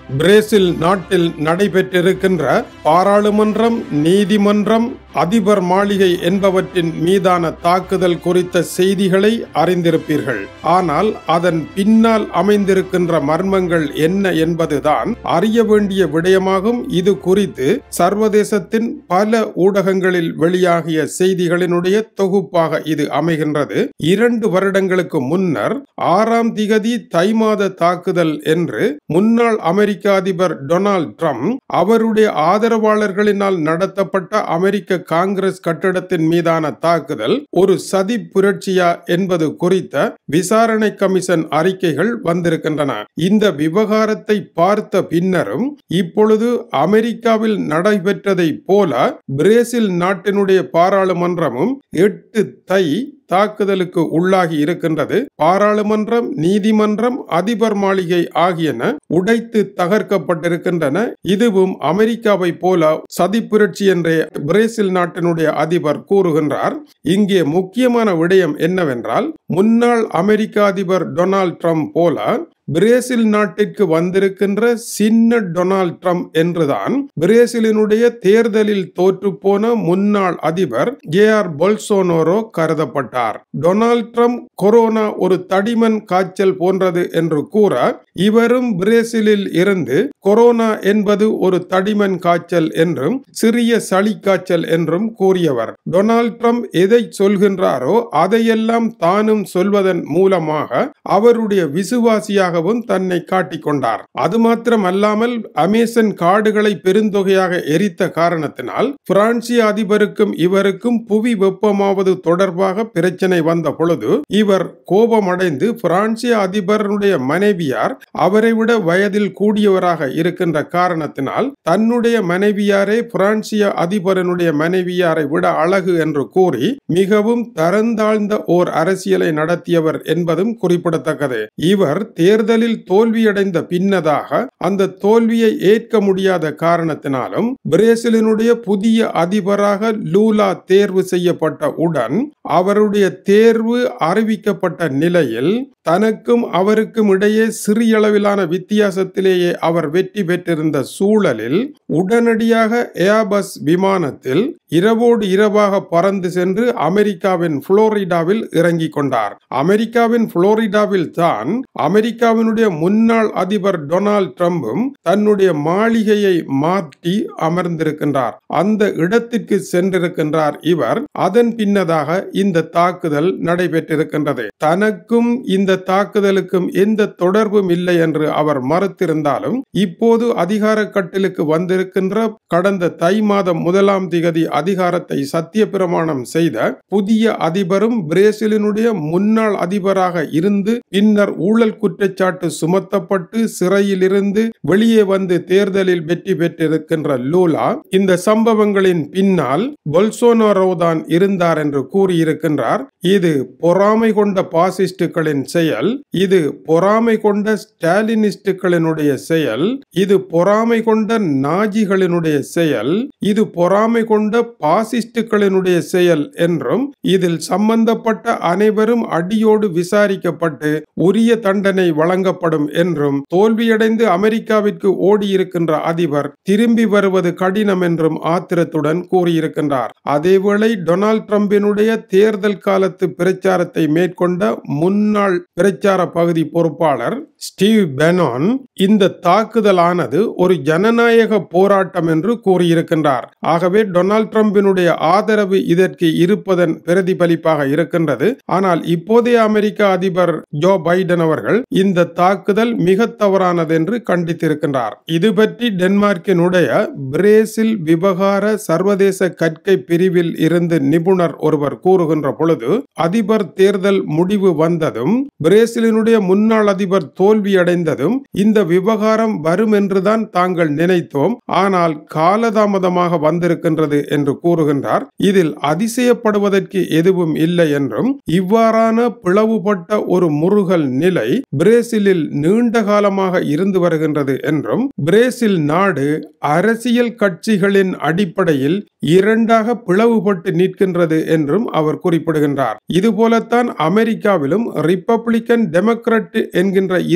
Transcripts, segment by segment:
Brazil நாட்டில் நடைபெற்றிருக்கின்ற பாராளுமன்றம் நீதிமன்றம் அதிபர் மாளிகை என்பவற்றின் மீதான தாக்குதல் குறித்த செய்திகளை அறிந்திருப்பீர்கள் ஆனால் அதன் பின்னால் அமைந்திருக்கின்ற மர்மங்கள் என்ன என்பதுதான் அறிய வேண்டிய விடயமாகும் இது குறித்து சர்வதேசத்தின் பல ஊடகங்களில் வெளியாகிய செய்திகளினுடைய தொகுப்பாக இது அமைகின்றது இரண்டு வருடங்களுக்கு முன்னர் ஆறாம் திகதி தை மாத தாக்குதல் என்று முன்னாள் அமெரிக்க அதிபர் டொனால்ட் ட்ரம்ப் அவருடைய ஆதரவாளர்களினால் நடத்தப்பட்ட அமெரிக்க காங்கிரஸ் கட்டிடத்தின் மீதான தாக்குதல் ஒரு சதி புரட்சியா என்பது குறித்த விசாரணை கமிஷன் அறிக்கைகள் வந்திருக்கின்றன இந்த விவகாரத்தை பார்த்த பின்னரும் இப்பொழுது அமெரிக்காவில் நடைபெற்றதை போல பிரேசில் நாட்டினுடைய பாராளுமன்றமும் எட்டு தை தாக்குதலுக்கு உள்ளாகி இருக்கின்றது பாராளுமன்றம் நீதிமன்றம் அதிபர் மாளிகை ஆகியன உடைத்து தகர்க்கப்பட்டிருக்கின்றன இதுவும் அமெரிக்காவை போல சதி புரட்சி என்றே பிரேசில் நாட்டினுடைய அதிபர் கூறுகின்றார் இங்கே முக்கியமான விடயம் என்னவென்றால் முன்னாள் அமெரிக்க அதிபர் டொனால்ட் ட்ரம்ப் போல பிரேசில் நாட்டிற்கு வந்திருக்கின்ற சின்ன டொனால்ட் ட்ரம்ப் என்றுதான் பிரேசிலினுடைய தேர்தலில் தோற்றுப்போன முன்னாள் அதிபர் ஜே ஆர் பொல்சோனோரோ கருதப்பட்டார் டொனால்ட் ட்ரம்ப் கொரோனா ஒரு தடிமன் காய்ச்சல் போன்றது என்று கூற இவரும் பிரேசிலில் இருந்து கொரோனா என்பது ஒரு தடிமன் காய்ச்சல் என்றும் சிறிய சளி காய்ச்சல் என்றும் கூறியவர் டொனால்ட் ட்ரம்ப் எதை சொல்கின்றாரோ அதையெல்லாம் தானும் சொல்வதன் மூலமாக அவருடைய விசுவாசியாக அதிபராகவும் தன்னை காட்டிக்கொண்டார் அது மாத்திரம் அல்லாமல் அமேசன் காடுகளை பெருந்தொகையாக எரித்த காரணத்தினால் பிரான்சிய அதிபருக்கும் இவருக்கும் புவி வெப்பமாவது தொடர்பாக பிரச்சனை வந்த பொழுது இவர் கோபமடைந்து பிரான்சிய அதிபருடைய மனைவியார் அவரை விட வயதில் கூடியவராக இருக்கின்ற காரணத்தினால் தன்னுடைய மனைவியாரே பிரான்சிய அதிபரனுடைய மனைவியாரை விட அழகு என்று கூறி மிகவும் தரந்தாழ்ந்த ஓர் அரசியலை நடத்தியவர் என்பதும் குறிப்பிடத்தக்கது இவர் தேர்தல் தேர்தலில் தோல்வியடைந்த பின்னதாக அந்த தோல்வியை ஏற்க முடியாத காரணத்தினாலும் பிரேசிலினுடைய புதிய அதிபராக லூலா தேர்வு செய்யப்பட்ட உடன் அவருடைய தேர்வு அறிவிக்கப்பட்ட நிலையில் தனக்கும் அவருக்கும் இடையே சிறிய அளவிலான வித்தியாசத்திலேயே அவர் வெற்றி பெற்றிருந்த சூழலில் உடனடியாக ஏபஸ் விமானத்தில் இரவோடு இரவாக பறந்து சென்று அமெரிக்காவின் புளோரிடாவில் இறங்கிக் கொண்டார் அமெரிக்காவின் புளோரிடாவில் தான் அமெரிக்காவினுடைய முன்னாள் அதிபர் டொனால்ட் ட்ரம்பும் தன்னுடைய மாளிகையை மாற்றி அமர்ந்திருக்கின்றார் அந்த இடத்திற்கு சென்றிருக்கின்றார் இவர் அதன் பின்னதாக இந்த தாக்குதல் நடைபெற்றிருக்கின்றது தனக்கும் இந்த தாக்குதலுக்கும் எந்த தொடர்பும் இல்லை என்று அவர் மறுத்திருந்தாலும் இப்போது அதிகார கட்டிலுக்கு வந்திருக்கின்ற கடந்த தை மாதம் முதலாம் திகதி அதிகாரத்தை சத்திய பிரமாணம் செய்த புதிய அதிபரும் பிரேசிலினுடைய முன்னாள் அதிபராக இருந்து பின்னர் ஊழல் குற்றச்சாட்டு சுமத்தப்பட்டு சிறையில் இருந்து வெளியே வந்து தேர்தலில் வெற்றி பெற்றிருக்கின்ற லூலா இந்த சம்பவங்களின் பின்னால் பொல்சோனாரோ தான் இருந்தார் என்று கூறியிருக்கின்றார் இது பொறாமை கொண்ட பாசிஸ்டுகளின் செயல் இது பொறாமை கொண்ட ஸ்டாலினிஸ்டுகளினுடைய செயல் இது பொறாமை கொண்ட நாஜிகளினுடைய செயல் இது பொறாமை கொண்ட பாசிஸ்டுகளினுடைய செயல் என்றும் இதில் சம்பந்தப்பட்ட அனைவரும் அடியோடு விசாரிக்கப்பட்டு உரிய தண்டனை வழங்கப்படும் என்றும் தோல்வியடைந்து அமெரிக்காவிற்கு ஓடியிருக்கின்ற அதிபர் திரும்பி வருவது கடினம் என்றும் ஆத்திரத்துடன் கூறியிருக்கின்றார் அதேவேளை டொனால்ட் ட்ரம்பினுடைய தேர்தல் காலத்து பிரச்சாரத்தை மேற்கொண்ட முன்னாள் பிரச்சார பகுதி பொறுப்பாளர் ஸ்டீவ் பெனான் இந்த தாக்குதலானது ஒரு ஜனநாயக போராட்டம் என்று கூறியிருக்கின்றார் ஆகவே டொனால்ட் ட்ரம்பினுடைய ஆதரவு இதற்கு இருப்பதன் பிரதிபலிப்பாக இருக்கின்றது ஆனால் இப்போதைய அமெரிக்க அதிபர் ஜோ பைடன் அவர்கள் இந்த தாக்குதல் மிக தவறானது என்று கண்டித்திருக்கின்றார் இது பற்றி டென்மார்க்கினுடைய பிரேசில் விவகார சர்வதேச கற்கை பிரிவில் இருந்து நிபுணர் ஒருவர் கூறுகின்ற பொழுது அதிபர் தேர்தல் முடிவு வந்ததும் பிரேசிலினுடைய முன்னாள் அதிபர் தோல்வியடைந்ததும் இந்த விவகாரம் வரும் என்றுதான் தாங்கள் நினைத்தோம் ஆனால் காலதாமதமாக வந்திருக்கின்றது என்று கூறுகின்றார் இதில் அதிசயப்படுவதற்கு எதுவும் இல்லை என்றும் இவ்வாறான பிளவுபட்ட ஒரு முருகல் நிலை பிரேசிலில் நீண்ட காலமாக இருந்து வருகின்றது என்றும் பிரேசில் நாடு அரசியல் கட்சிகளின் அடிப்படையில் இரண்டாக பிளவுபட்டு நிற்கின்றது என்றும் அவர் குறிப்பிடுகின்றார் இதுபோலத்தான் அமெரிக்காவிலும் ரிப்பப்ளிக்கன் டெமோக்ராட் என்கின்ற இரண்டு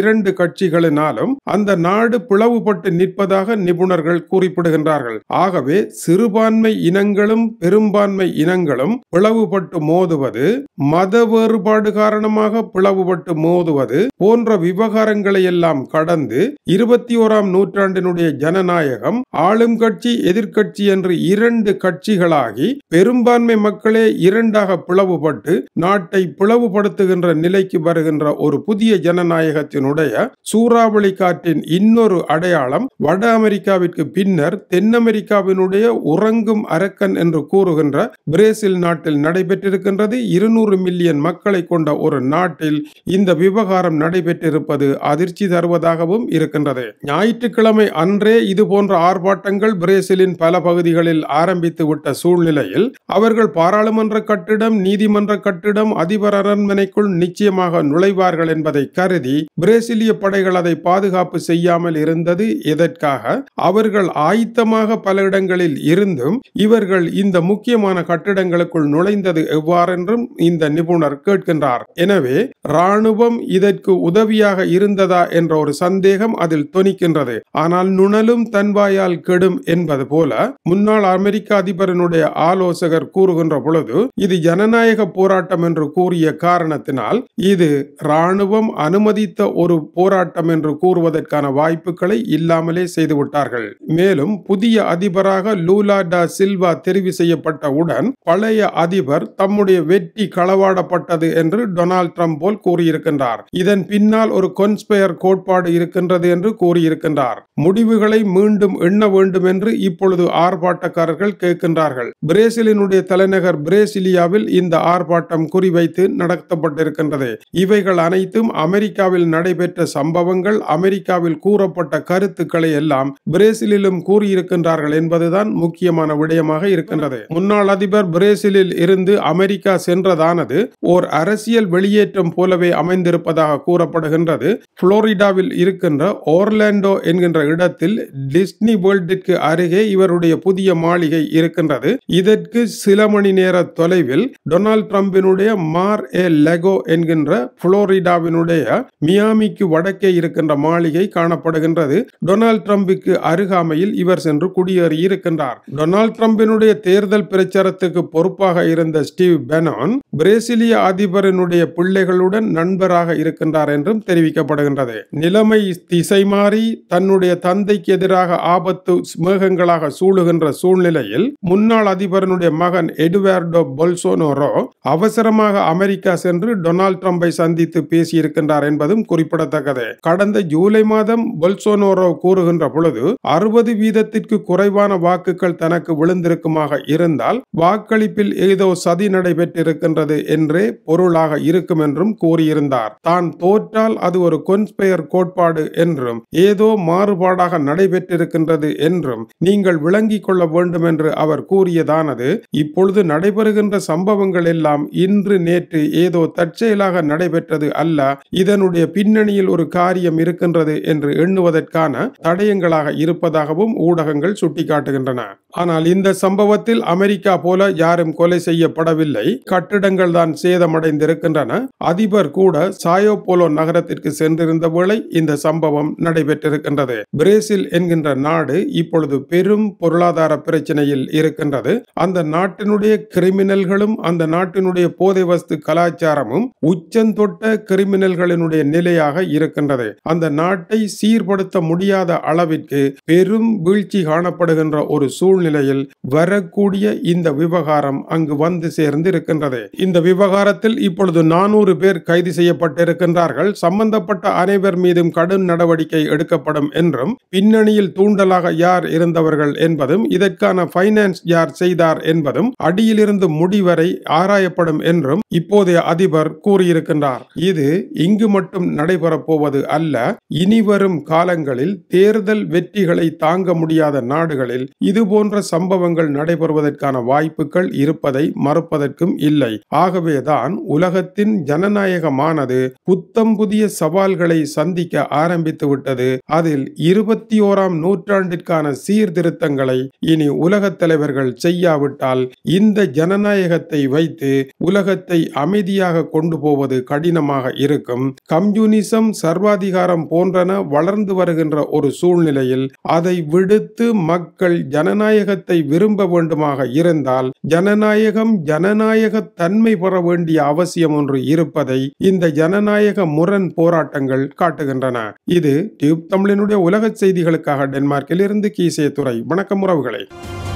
இரண்டு கட்சிகளினாலும் அந்த நாடு பிளவுபட்டு நிற்பதாக நிபுணர்கள் குறிப்பிடுகின்றார்கள் ஆகவே சிறுபான்மை இனங்களும் பெரும்பான்மை இனங்களும் பிளவுபட்டு மோதுவது மத வேறுபாடு காரணமாக பிளவுபட்டு மோதுவது போன்ற விவகாரங்களை எல்லாம் கடந்து இருபத்தி ஓராம் நூற்றாண்டினுடைய ஜனநாயகம் ஆளும் கட்சி எதிர்க்கட்சி என்று இரண்டு கட்சிகளாகி பெரும்பான்மை மக்களே இரண்டாக பிளவுபட்டு நாட்டை பிளவுபடுத்துகின்ற நிலைக்கு வருகின்ற ஒரு புதிய ஜனநாயகத்தினுடைய சூறாவளி காற்றின் இன்னொரு அடையாளம் வட அமெரிக்காவிற்கு பின்னர் தென் அமெரிக்காவினுடைய உறங்கும் அரக்கன் என்று கூறுகின்ற பிரேசில் நாட்டில் நடைபெற்றிருக்கின்றது இருநூறு மில்லியன் மக்களை கொண்ட ஒரு நாட்டில் இந்த விவகாரம் நடைபெற்றிருப்பது அதிர்ச்சி தருவதாகவும் இருக்கின்றது ஞாயிற்றுக்கிழமை அன்றே இது போன்ற ஆர்ப்பாட்டங்கள் பிரேசிலின் பல பகுதிகளில் ஆரம்பித்து விட்ட சூழ்நிலையில் அவர்கள் பாராளுமன்ற கட்டிடம் நீதிமன்ற கட்டிடம் அதிபர் அரண்மனைக்குள் நிச்சயமாக நுழைவார்கள் என்பதை கருதி பிரேசிலிய படைகள் அதை பாதுகாப்பு செய்யாமல் இருந்தது எதற்காக அவர்கள் ஆயத்தமாக பல இடங்களில் இருந்தும் இவர்கள் இந்த முக்கியமான கட்டிடங்களுக்குள் நுழைந்தது எவ்வாறென்றும் இந்த நிபுணர் கேட்கின்றார் எனவே ராணுவம் இதற்கு உதவியாக இருந்ததா என்ற ஒரு சந்தேகம் அதில் தொனிக்கின்றது ஆனால் நுணலும் தன்வாயால் கெடும் என்பது போல முன்னாள் அமெரிக்க அதிபரனுடைய ஆலோசகர் கூறுகின்ற பொழுது இது ஜனநாயக போராட்டம் என்று கூறிய காரணத்தினால் இது ராணுவம் அனுமதித்த ஒரு போராட்டம் என்று கூறுவதற்கான வாய்ப்புகளை இல்லாமலே செய்துவிட்டார்கள் மேலும் புதிய அதிபராக லூலா டா சில்வா தெரிவு செய்யப்பட்டவுடன் பழைய அதிபர் தம்முடைய வெற்றி களவாடப்பட்டது என்று டொனால்ட் ட்ரம்ப் போல் கூறியிருக்கின்றார் இதன் பின்னால் ஒரு கொன்ஸ்பயர் கோட்பாடு இருக்கின்றது என்று கூறியிருக்கின்றார் முடிவுகளை மீண்டும் எண்ண வேண்டும் என்று இப்பொழுது ஆர்ப்பாட்டக்காரர்கள் கேட்கின்றார்கள் பிரேசிலினுடைய தலைநகர் பிரேசிலியாவில் இந்த ஆர்ப்பாட்டம் குறிவைத்து நடத்தப்பட்டிருக்கின்றது இவைகள் அனைத்தும் அமெரிக்காவில் நடைபெற்ற சம்பவங்கள் அமெரிக்காவில் கூறப்பட்ட கருத்துக்களை எல்லாம் பிரேசிலிலும் கூறியிருக்கின்றார்கள் என்பதுதான் முக்கியமான விடயமாக இருக்கின்றது முன்னாள் அதிபர் பிரேசிலில் இருந்து அமெரிக்கா சென்றதானது ஓர் அரசியல் வெளியேற்றம் போலவே அமைந்திருப்பதாக கூறப்படுகின்றது புளோரிடாவில் இருக்கின்ற ஓர்லாண்டோ என்கின்ற இடத்தில் டிஸ்னி வேர்ல்டிற்கு அருகே இவருடைய புதிய மாளிகை இருக்கின்றது இதற்கு சில மணி நேர தொலைவில் டொனால்ட் ட்ரம்பினுடைய மார் ஏ லெகோ என்கின்ற புளோரிடாவினுடைய மியாமிக்கு வடக்கே இருக்கின்ற மாளிகை காணப்படுகின்றது டொனால்ட் ட்ரம்புக்கு அருகாமையில் இவர் சென்று குடியேறி இருக்கின்றார் டொனால்ட் ட்ரம்பினுடைய தேர்தல் பிரச்சாரத்துக்கு பொறுப்பாக இருந்த ஸ்டீவ் பெனான் பிரேசிலிய அதிபரினுடைய பிள்ளைகளுடன் நண்பராக இருக்கின்றார் என்றும் தெரிவிக்கப்படுகின்றது நிலைமை திசை மாறி தன்னுடைய தந்தைக்கு எதிராக ஆபத்து மேகங்களாக சூழுகின்ற சூழ்நிலையில் முன்னாள் அதிபரனுடைய மகன் எடுவார்டோ பொல்சோனோரோ அவசரமாக அமெரிக்கா சென்று டொனால்ட் ட்ரம்பை சந்தித்து பேசியிருக்கின்றார் என்பதும் குறிப்பிடத்தக்கது கடந்த ஜூலை மாதம் பொல்சோனோரோ கூறுகின்ற பொழுது அறுபது வீதத்திற்கு குறைவான வாக்குகள் தனக்கு விழுந்திருக்குமாக இருந்தால் வாக்களிப்பில் ஏதோ சதி நடைபெற்றிருக்கின்றது என்றே பொருளாக இருக்கும் என்றும் கூறியிருந்தார் தான் தோற்றால் அது ஒரு கொன்ஸ்பெயர் கோட்பாடு என்றும் ஏதோ மாறுபாடாக நடைபெற்றிருக்கின்றது என்றும் நீங்கள் விளங்கிக் கொள்ள வேண்டும் என்று அவர் கூறியதானது இப்பொழுது நடைபெறுகின்ற சம்பவங்கள் எல்லாம் இன்று நேற்று ஏதோ தற்செயலாக நடைபெற்றது அல்ல இதனுடைய பின்னணியில் ஒரு காரியம் இருக்கின்றது என்று எண்ணுவதற்கான தடயங்களாக இருப்பதாகவும் ஊடகங்கள் சுட்டிக்காட்டுகின்றன ஆனால் இந்த சம்பவத்தில் அமெரிக்கா போல யாரும் கொலை செய்யப்படவில்லை கட்டிடங்கள் தான் சேதமடைந்திருக்கின்றன அதிபர் கூட சாயோ போலோ நகரத்திற்கு சென்றிருந்த வேளை இந்த சம்பவம் நடைபெற்றிருக்கின்றது பிரேசில் என்கின்ற நாடு இப்பொழுது பெரும் பொருளாதார பிரச்சனையில் இருக்கின்றது அந்த நாட்டினுடைய கிரிமினல்களும் அந்த நாட்டினுடைய போதை வஸ்து கலாச்சாரமும் உச்சந்தொட்ட கிரிமினல்களினுடைய நிலையாக இருக்கின்றது அந்த நாட்டை சீர்படுத்த முடியாத அளவிற்கு பெரும் வீழ்ச்சி காணப்படுகின்ற ஒரு சூழ்நிலையில் வரக்கூடிய இந்த விவகாரம் அங்கு வந்து சேர்ந்து இருக்கின்றது இந்த விவகாரத்தில் இப்பொழுது நானூறு பேர் கைது செய்யப்பட்டிருக்கின்றார்கள் சம்பந்தப்பட்ட அனைவர் மீதும் கடும் நடவடிக்கை எடுக்கப்படும் என்றும் பின்னணியில் தூண்டலாக யார் இருந்தவர்கள் என்பதும் இதற்கான பைனான்ஸ் யார் செய்தார் என்பதும் அடியிலிருந்து முடிவரை ஆராயப்படும் என்றும் இப்போதைய அதிபர் கூறியிருக்கின்றார் இது இங்கு மட்டும் நடைபெறப் போவது அல்ல இனிவரும் காலங்களில் தேர்தல் வெற்றிகளை தாங்க முடியாத நாடுகளில் இது போன்ற சம்பவங்கள் நடைபெறுவதற்கான வாய்ப்புகள் இருப்பதை மறுப்பதற்கும் இல்லை ஆகவேதான் உலகத்தின் ஜனநாயகமானது புத்தம் புதிய சவால்களை சந்திக்க ஆரம்பித்து விட்டது அதில் இருபத்தி ஓராம் நூற்றாண்டிற்கான சீர்திருத்தங்களை இனி உலகத் தலைவர்கள் செய்யாவிட்டால் இந்த ஜனநாயகத்தை வைத்து உலகத்தை அமைதியாக கொண்டு போவது கடினமாக இருக்கும் கம்யூனிஸ்ட் கம்யூனிசம் சர்வாதிகாரம் போன்றன வளர்ந்து வருகின்ற ஒரு சூழ்நிலையில் அதை விடுத்து மக்கள் ஜனநாயகத்தை விரும்ப வேண்டுமாக இருந்தால் ஜனநாயகம் ஜனநாயக தன்மை பெற வேண்டிய அவசியம் ஒன்று இருப்பதை இந்த ஜனநாயக முரண் போராட்டங்கள் காட்டுகின்றன இது டியூப் தமிழினுடைய உலக செய்திகளுக்காக டென்மார்க்கில் இருந்து கீசே துறை வணக்கம் உறவுகளை